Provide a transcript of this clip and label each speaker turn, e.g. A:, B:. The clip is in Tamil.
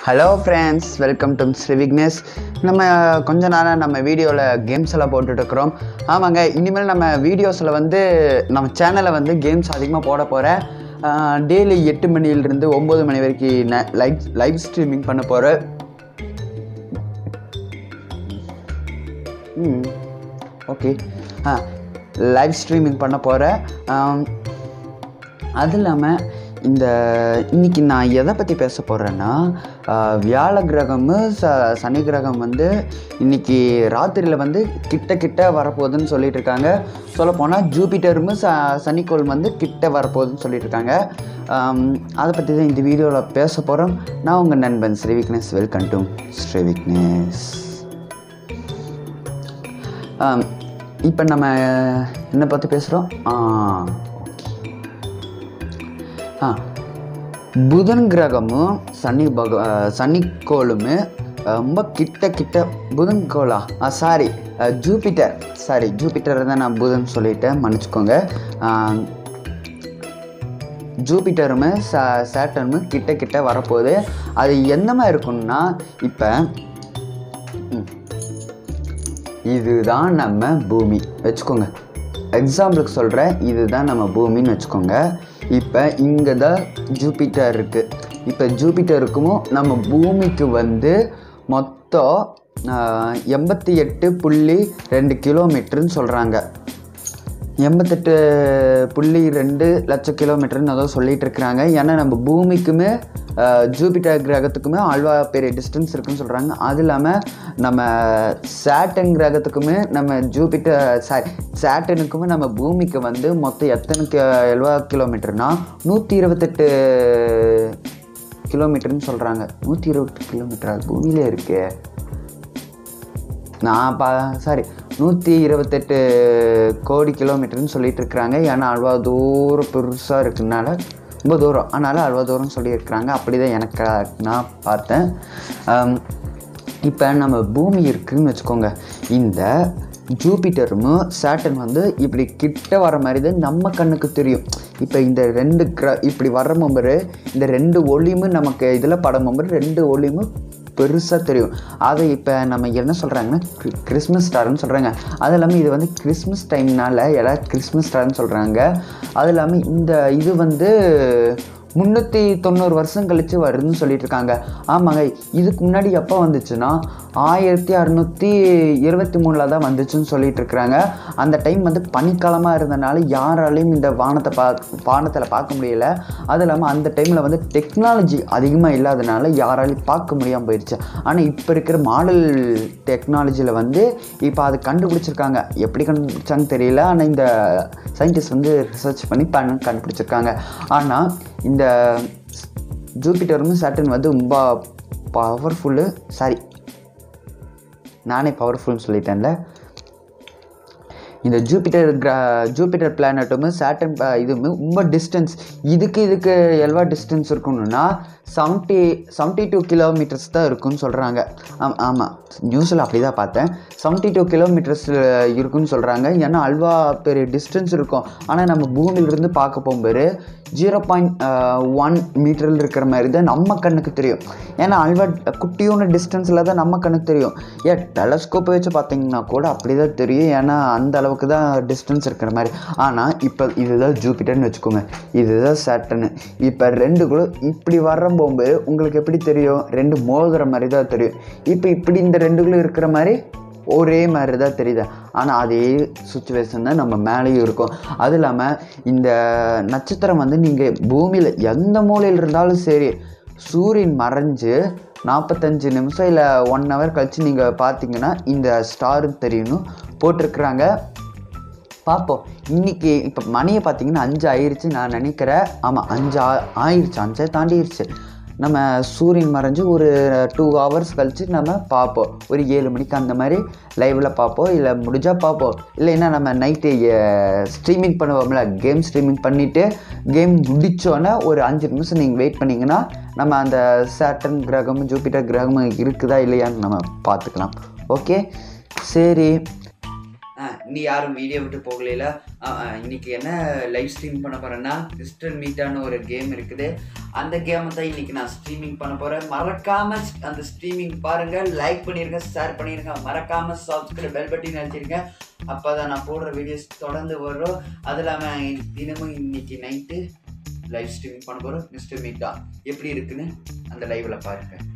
A: hello friends welcome to Sri Vignesh நம்ம கொஞ்ச நேரம் நம்ம வீடியோவில் கேம்ஸ் எல்லாம் போட்டுட்டு இருக்கிறோம் ஆமாங்க இனிமேல் நம்ம வீடியோஸில் வந்து நம்ம சேனலில் வந்து கேம்ஸ் அதிகமாக போட போகிறேன் டெய்லி எட்டு மணியிலிருந்து ஒம்பது மணி வரைக்கும் லைவ் லைவ் ஸ்ட்ரீமிங் பண்ண போகிறேன் ம் ஓகே ஆ லைவ் ஸ்ட்ரீமிங் பண்ண போகிறேன் அது இல்லாமல் இந்த இன்னைக்கு நான் எதை பற்றி பேச போகிறேன்னா வியாழ கிரகமும் ச சனி கிரகம் வந்து இன்னைக்கு ராத்திரியில் வந்து கிட்ட கிட்ட வரப்போகுதுன்னு சொல்லிட்டு இருக்காங்க சொல்லப்போனால் ஜூபிட்டரும் ச சனிக்கோள் வந்து கிட்ட வரப்போகுதுன்னு சொல்லிட்டு இருக்காங்க ஆம், அதை பற்றி தான் இந்த வீடியோவில் பேச போகிறோம் நான் உங்கள் நண்பன் ஸ்ரீ விக்னேஷ் வெல்கம் டு ஸ்ரீ விக்னேஷ் இப்போ நம்ம என்ன பற்றி பேசுகிறோம் ஆ புதன் கிரகமும் சனி பக அஹ், சனிக்கோளும் ரொம்ப கிட்ட கிட்ட புதன் கோளா ஆ சாரி ஜூபிட்டர் சாரி ஜூபிட்டர் தான் நான் புதன் சொல்லிட்டேன் மன்னிச்சுக்கோங்க ஆ, ஜூபிட்டரும் ச சேட்டனும் கிட்ட கிட்ட வரப்போகுது அது எந்த மாதிரி இருக்கும்னா இப்போ இதுதான் நம்ம பூமி வச்சுக்கோங்க எக்ஸாம்பிளுக்கு சொல்கிறேன் இதுதான் நம்ம பூமின்னு வச்சுக்கோங்க இப்போ இங்கே தான் ஜூபிட்டர் இருக்குது இப்போ ஜூபிட்டருக்கும் நம்ம பூமிக்கு வந்து மொத்தம் ஆஹ், எண்பத்தி எட்டு புள்ளி ரெண்டு கிலோமீட்டருன்னு சொல்கிறாங்க எண்பத்தெட்டு புள்ளி ரெண்டு லட்சம் கிலோமீட்டர்னு ஏதோ சொல்லிட்டு இருக்கிறாங்க ஏன்னா நம்ம பூமிக்குமே அஹ், ஜூபிட்டர் கிரகத்துக்குமே அல்வா பெரிய டிஸ்டன்ஸ் இருக்குன்னு சொல்கிறாங்க அது இல்லாமல் நம்ம சேட்டன் கிரகத்துக்குமே நம்ம ஜூபிட்டர் சாரி சேட்டனுக்குமே நம்ம பூமிக்கு வந்து மொத்தம் எத்தனை கி எல்வா கிலோமீட்டர்னா நூற்றி இருபத்தெட்டு கிலோமீட்டர்னு சொல்கிறாங்க நூற்றி இருபத்தெட்டு கிலோமீட்டர் அது பூமியிலே இருக்கே நான் பா சாரி நூற்றி இருபத்தெட்டு கோடி கிலோமீட்டர்னு சொல்லிட்டு இருக்கிறாங்க ஏன்னா அவ்வளோ தூரம் பெருசாக இருக்குனால ரொம்ப தூரம் அதனால் அவ்வளோ தூரம் சொல்லியிருக்கிறாங்க அப்படி தான் எனக்கு நான் பார்த்தேன் இப்போ நம்ம பூமி இருக்குன்னு வச்சுக்கோங்க இந்த ஜூபிட்டரும் சேட்டன் வந்து இப்படி கிட்ட வர மாதிரி தான் நம்ம கண்ணுக்கு தெரியும் இப்போ இந்த ரெண்டு கிர இப்படி வர்ற மெம்பரு இந்த ரெண்டு ஒளியுமே நமக்கு இதில் படம் மெம்பர் ரெண்டு ஒளியுமே பெருசாக தெரியும் அதை இப்போ நம்ம என்ன சொல்கிறாங்கன்னா கிறிஸ்மஸ் ஸ்டார்னு சொல்கிறாங்க அது இல்லாமல் இது வந்து கிறிஸ்மஸ் டைம்னால எல்லாரும் கிறிஸ்மஸ் ஸ்டார்னு சொல்கிறாங்க அது இல்லாமல் இந்த இது வந்து முந்நூற்றி தொண்ணூறு வருஷம் கழித்து வருதுன்னு சொல்லிட்டு இருக்காங்க ஆமாங்க இதுக்கு முன்னாடி எப்போ வந்துச்சுன்னா ஆயிரத்தி அறநூற்றி இருபத்தி மூணில் தான் வந்துச்சுன்னு சொல்லிட்டு இருக்கிறாங்க அந்த டைம் வந்து பனிக்காலமாக இருந்தனால யாராலையும் இந்த வானத்தை பா வானத்தில் பார்க்க முடியல அது இல்லாமல் அந்த டைமில் வந்து டெக்னாலஜி அதிகமாக இல்லாதனால யாராலையும் பார்க்க முடியாமல் போயிடுச்சு ஆனால் இப்போ இருக்கிற மாடல் டெக்னாலஜியில் வந்து இப்போ அது கண்டுபிடிச்சிருக்காங்க எப்படி கண்டுபிடிச்சாங்க தெரியல ஆனால் இந்த சயின்டிஸ்ட் வந்து ரிசர்ச் பண்ணி பண்ண கண்டுபிடிச்சிருக்காங்க ஆனால் இந்த ஜூபிட்டரும் சேட்டன் வந்து ரொம்ப பவர்ஃபுல்லு சாரி நானே பவர்ஃபுல்னு சொல்லிட்டேன்ல இந்த ஜூபிட்டர் கிரா ஜூபிட்டர் பிளானட்டும் சேட்டன் இதுவுமே ரொம்ப டிஸ்டன்ஸ் இதுக்கு இதுக்கு எவ்வளோ டிஸ்டன்ஸ் இருக்கணும்னா செவன்ட்டி செவன்ட்டி டூ கிலோமீட்டர்ஸ் தான் இருக்குன்னு சொல்கிறாங்க ஆம் ஆமாம் நியூஸில் அப்படி தான் பார்த்தேன் செவன்ட்டி டூ கிலோமீட்டர்ஸ் இருக்குன்னு சொல்கிறாங்க ஏன்னா அல்வா பெரிய டிஸ்டன்ஸ் இருக்கும் ஆனால் நம்ம பூமியிலிருந்து பார்க்க போகும்போது ஜீரோ பாயிண்ட் ஒன் மீட்டரில் இருக்கிற மாதிரி தான் நம்ம கண்ணுக்கு தெரியும் ஏன்னா அல்வா குட்டியோன டிஸ்டன்ஸில் தான் நம்ம கண்ணுக்கு தெரியும் ஏன் டெலஸ்கோப்பை வச்சு பார்த்தீங்கன்னா கூட அப்படி தான் தெரியும் ஏன்னா அந்த அளவுக்கு தான் டிஸ்டன்ஸ் இருக்கிற மாதிரி ஆனால் இப்போ இதுதான் ஜூபிட்டர்னு வச்சுக்கோங்க இதுதான் சேட்டனு இப்போ ரெண்டு கூட இப்படி வர போகும்போது உங்களுக்கு எப்படி தெரியும் ரெண்டு மோதுற மாதிரி தான் தெரியும் இப்போ இப்படி இந்த ரெண்டுகளும் இருக்கிற மாதிரி ஒரே மாதிரி தான் தெரியுது ஆனால் அதே சுச்சுவேஷன் தான் நம்ம மேலேயும் இருக்கும் அது இல்லாமல் இந்த நட்சத்திரம் வந்து நீங்கள் பூமியில் எந்த மூலையில் இருந்தாலும் சரி சூரியன் மறைஞ்சு நாற்பத்தஞ்சு நிமிஷம் இல்லை ஒன் ஹவர் கழித்து நீங்கள் பார்த்தீங்கன்னா இந்த ஸ்டார் தெரியணும் போட்டிருக்கிறாங்க பார்ப்போம் இன்னைக்கு இப்போ மணியை பார்த்தீங்கன்னா அஞ்சு ஆயிருச்சு நான் நினைக்கிறேன் ஆமாம் அஞ்சு ஆ ஆயிருச்சு அஞ்சை தாண்டிருச்சு நம்ம சூரியன் மறைஞ்சு ஒரு டூ ஹவர்ஸ் கழிச்சு நம்ம பார்ப்போம் ஒரு ஏழு மணிக்கு அந்த மாதிரி லைவில் பார்ப்போம் இல்லை முடிஞ்சால் பார்ப்போம் இல்லைன்னா நம்ம நைட்டு ஸ்ட்ரீமிங் பண்ணுவோம்ல கேம் ஸ்ட்ரீமிங் பண்ணிவிட்டு கேம் முடித்தோன்னே ஒரு அஞ்சு நிமிஷம் நீங்கள் வெயிட் பண்ணிங்கன்னா நம்ம அந்த சேட்டன் கிரகமும் ஜூபிட்டர் கிரகமும் இருக்குதா இல்லையான்னு நம்ம பார்த்துக்கலாம் ஓகே சரி இன்னும் யாரும் வீடியோ விட்டு போகலையில இன்னைக்கு என்ன லைவ் ஸ்ட்ரீம் பண்ண போகிறேன்னா மிஸ்டர் மீட்டான ஒரு கேம் இருக்குது அந்த கேமை தான் இன்னைக்கு நான் ஸ்ட்ரீமிங் பண்ண போகிறேன் மறக்காம அந்த ஸ்ட்ரீமிங் பாருங்க லைக் பண்ணிருங்க ஷேர் பண்ணிருங்க மறக்காம சப்ஸ்கிரைப் பெல் பட்டின் அடிச்சிருங்க அப்போ தான் நான் போடுற வீடியோஸ் தொடர்ந்து வரும் அது இல்லாமல் தினமும் இன்னைக்கு நைட்டு லைவ் ஸ்ட்ரீமிங் பண்ண போகிறோம் மிஸ்டர் மீட்டா எப்படி இருக்குன்னு அந்த லைவில் பாருங்கள்